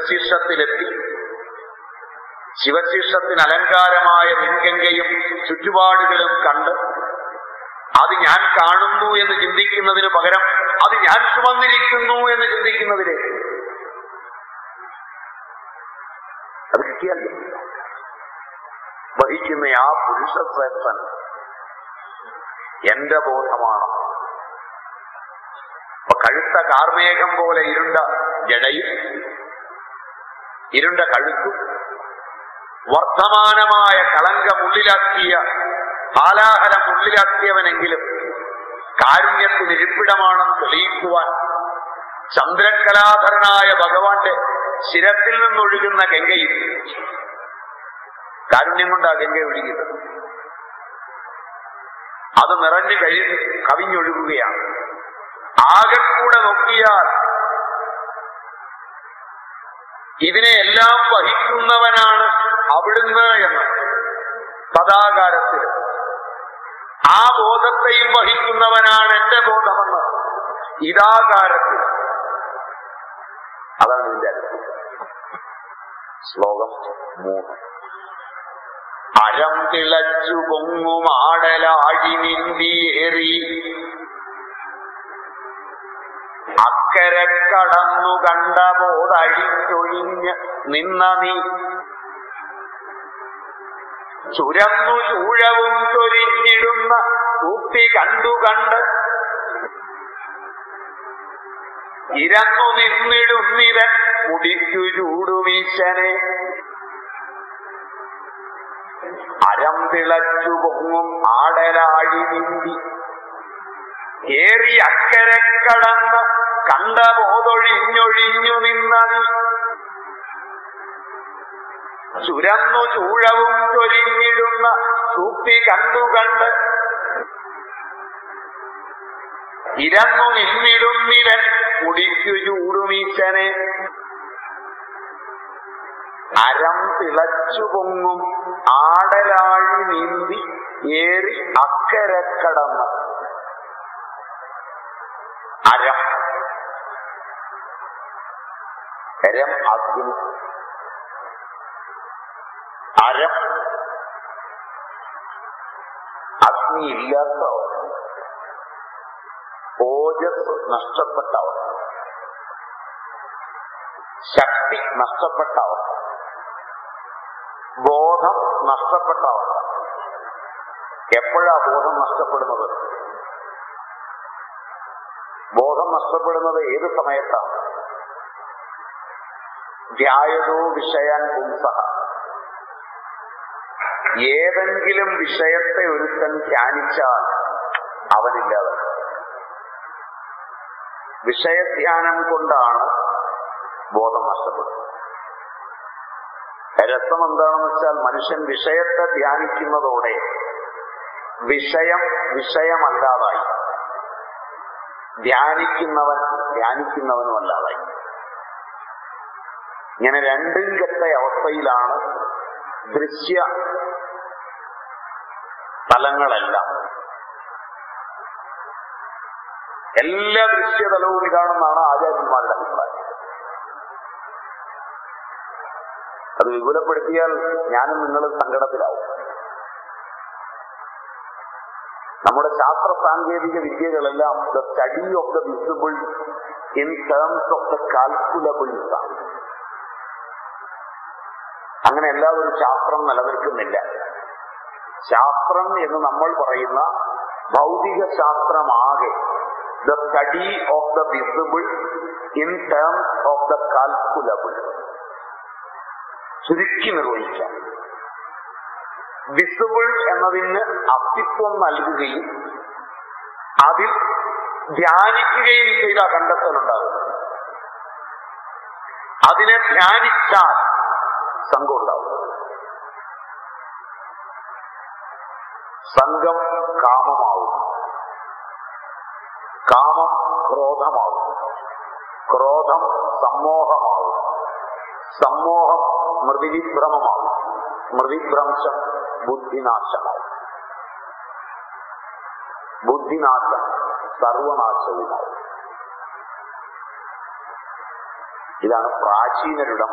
ശിവശിഷ്ടത്തിലെത്തി ശിവശിഷ്ടത്തിന് അലങ്കാരമായ പിൻഗംഗയും ചുറ്റുപാടുകളും കണ്ട് അത് ഞാൻ കാണുന്നു എന്ന് ചിന്തിക്കുന്നതിന് പകരം അത് ഞാൻ ചുമന്നിരിക്കുന്നു എന്ന് ചിന്തിക്കുന്നതിലേക്ക് അത് കിട്ടിയല്ലോ വഹിക്കുന്ന ആ പുരുഷശ്രേഷ്ഠൻ എന്റെ ബോധമാണ് അപ്പൊ കഴുത്ത കാർമേഘം പോലെ ഇരുണ്ട ജടയും ഇരുണ്ട കഴുത്തും വർത്തമാനമായ കളങ്കം ഉള്ളിലാക്കിയ ഹാലാഹലം ഉള്ളിലാക്കിയവനെങ്കിലും കാരുണ്യത്തിന് ഇരിപ്പിടമാണെന്ന് തെളിയിക്കുവാൻ ചന്ദ്രകലാധരനായ ഭഗവാന്റെ ശിരത്തിൽ നിന്നൊഴുകുന്ന ഗംഗയും കാരുണ്യം കൊണ്ടാ ഗംഗ ഒഴുകിയത് അത് നിറഞ്ഞു കഴിഞ്ഞ് കവിഞ്ഞൊഴുകുകയാണ് ആകെക്കൂടെ നോക്കിയാൽ ഇതിനെ എല്ലാം വഹിക്കുന്നവനാണ് അവിടുന്ന് എന്ന് സദാകാലത്തിൽ ആ ബോധത്തെയും വഹിക്കുന്നവനാണ് എന്റെ ബോധമെന്ന് ഇതാകാരത്തിൽ അതാണ് ഇതിന്റെ അർത്ഥം ശ്ലോകം മൂന്ന് അരം തിളച്ചു പൊങ്ങുമാടലാഴി നിന്തിയേറി അക്കരെ കടന്നു കണ്ട ബോധഴിഞ്ഞൊഴിഞ്ഞ് നിന്ന നീ ചുരന്നു ചൂഴവും ചൊരിഞ്ഞിടുന്ന കൂപ്പി കണ്ടു കണ്ട് ഇരന്നു നിന്നിടുന്നിരൻ മുടിക്കു ചൂടുമീശനെ അരം തിളച്ചു പൊങ്ങും ആടലാഴി നീന്തി ഏറി അക്കരെ കടന്ന് കണ്ട ബോധൊഴിഞ്ഞൊഴിഞ്ഞു നിന്നത് ചുരന്നു ചൂഴവും ചൊരിഞ്ഞിടുന്ന സൂപ്പി കണ്ടു കണ്ട് ഇരന്നു നിന്നിടുന്നിരൻ മുടിക്കു ചൂടുമീശനെ അരം തിളച്ചു പൊങ്ങും ആടലാഴി നീന്തി ഏറി അക്കരെ കടന്ന് അരം രം അഗ്നി അരം അഗ്നി ഇല്ലാത്ത അവസ്ഥ ഓജസ് നഷ്ടപ്പെട്ട അവസ്ഥ ശക്തി നഷ്ടപ്പെട്ട അവസ്ഥ ബോധം നഷ്ടപ്പെട്ട അവസ്ഥ എപ്പോഴാ ബോധം നഷ്ടപ്പെടുന്നത് ബോധം നഷ്ടപ്പെടുന്നത് ഏത് സമയത്താണ് ധ്യായതോ വിഷയാൻ പുംസഹ ഏതെങ്കിലും വിഷയത്തെ ഒരുത്തൻ ധ്യാനിച്ചാൽ അവനില്ലാതെ വിഷയധ്യാനം കൊണ്ടാണ് ബോധം നഷ്ടപ്പെടുന്നത് രസം എന്താണെന്ന് വെച്ചാൽ മനുഷ്യൻ വിഷയത്തെ ധ്യാനിക്കുന്നതോടെ വിഷയം വിഷയമല്ലാതായി ധ്യാനിക്കുന്നവൻ ധ്യാനിക്കുന്നവനും അല്ലാതായി ഇങ്ങനെ രണ്ടും കെട്ട അവസ്ഥയിലാണ് ദൃശ്യ തലങ്ങളെല്ലാം എല്ലാ ദൃശ്യതലവും ഇതാണെന്നാണ് ആചാര്യന്മാരുടെ അഭിപ്രായം അത് വിപുലപ്പെടുത്തിയാൽ ഞാനും നിങ്ങളും സങ്കടത്തിലാവും നമ്മുടെ ശാസ്ത്ര സാങ്കേതിക വിദ്യകളെല്ലാം the study of the visible in terms of the calculables ആണ് അങ്ങനെ എല്ലാവരും ശാസ്ത്രം നിലനിൽക്കുന്നില്ല ശാസ്ത്രം എന്ന് നമ്മൾ പറയുന്ന ഭൗതിക ശാസ്ത്രമാകെ the study of the visible in terms of the calculable ചുരുക്കി നിർവഹിക്കാം വിസിബിൾ എന്നതിന് അസ്തിത്വം നൽകുകയും അതിൽ ധ്യാനിക്കുകയും ചെയ്ത കണ്ടെത്തലുണ്ടാകും അതിനെ ധ്യാനിച്ചാൽ സംഘം ഉണ്ടാവും സംഘം കാമമാവും കാമം ക്രോധമാവും ക്രോധം സമ്മോഹമാവും സമ്മോഹം സ്മൃതിവിഭ്രമമാവും സ്മൃതിഭ്രംശം ബുദ്ധിനാശമാവും ബുദ്ധിനാശം സർവനാശവുമാവും ഇതാണ് പ്രാചീനരുടെ